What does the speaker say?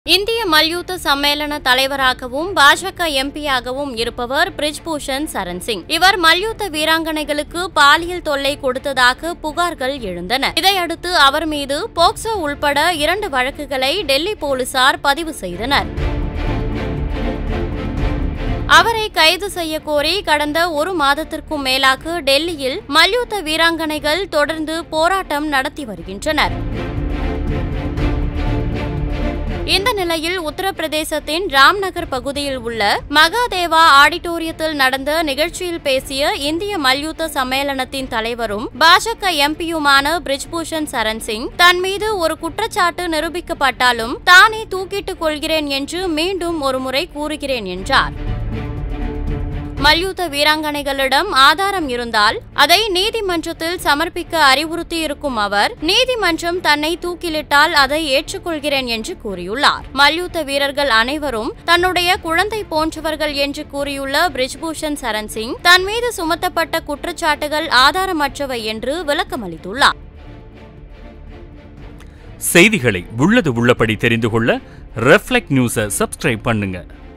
இந்திய மல்யுத்த சம்மேளன தலைவராகவும் பாஜக எம்பியாகவும் இருப்பவர் பிரிஜ்பூஷன் சரண் சிங் இவர் மல்யுத்த வீராங்கனைகளுக்கு பாலியல் தொல்லை கொடுத்ததாக புகார்கள் எழுந்தன இதையடுத்து அவர் மீது போக்சோ உள்பட இரண்டு வழக்குகளை டெல்லி போலீசார் பதிவு செய்தனர் அவரை கைது செய்ய கோரி கடந்த ஒரு மாதத்திற்கும் மேலாக டெல்லியில் மல்யுத்த வீராங்கனைகள் தொடர்ந்து போராட்டம் நடத்தி வருகின்றனர் இந்த நிலையில் உத்தரப்பிரதேசத்தின் ராம்நகர் பகுதியில் உள்ள மகாதேவா ஆடிட்டோரியத்தில் நடந்த நிகழ்ச்சியில் பேசிய இந்திய மல்யுத்த சம்மேளனத்தின் தலைவரும் பாஜக எம்பியுமான பிரிஜ்பூஷன் சரண் சிங் தன் மீது ஒரு குற்றச்சாட்டு நிரூபிக்கப்பட்டாலும் தானே தூக்கிட்டுக் கொள்கிறேன் என்று மீண்டும் ஒருமுறை கூறுகிறேன் என்றார் மல்யுத்த வீராங்கனைகளிடம் ஆதாரம் இருந்தால் அதை நீதிமன்றத்தில் சமர்ப்பிக்க அறிவுறுத்தியிருக்கும் அவர் நீதிமன்றம் தன்னை தூக்கிலிட்டால் அதை ஏற்றுக்கொள்கிறேன் என்று கூறியுள்ளார் மல்யுத்த வீரர்கள் அனைவரும் தன்னுடைய குழந்தை போன்றவர்கள் என்று கூறியுள்ள பிரிஜ்பூஷன் சரண் சிங் தன் மீது சுமத்தப்பட்ட குற்றச்சாட்டுகள் ஆதாரமற்றவை என்று விளக்கமளித்துள்ளார் செய்திகளை உள்ளது உள்ளபடி தெரிந்து கொள்ள ரெஃப்ளெக்ட் நியூஸை சப்ஸ்கிரைப் பண்ணுங்க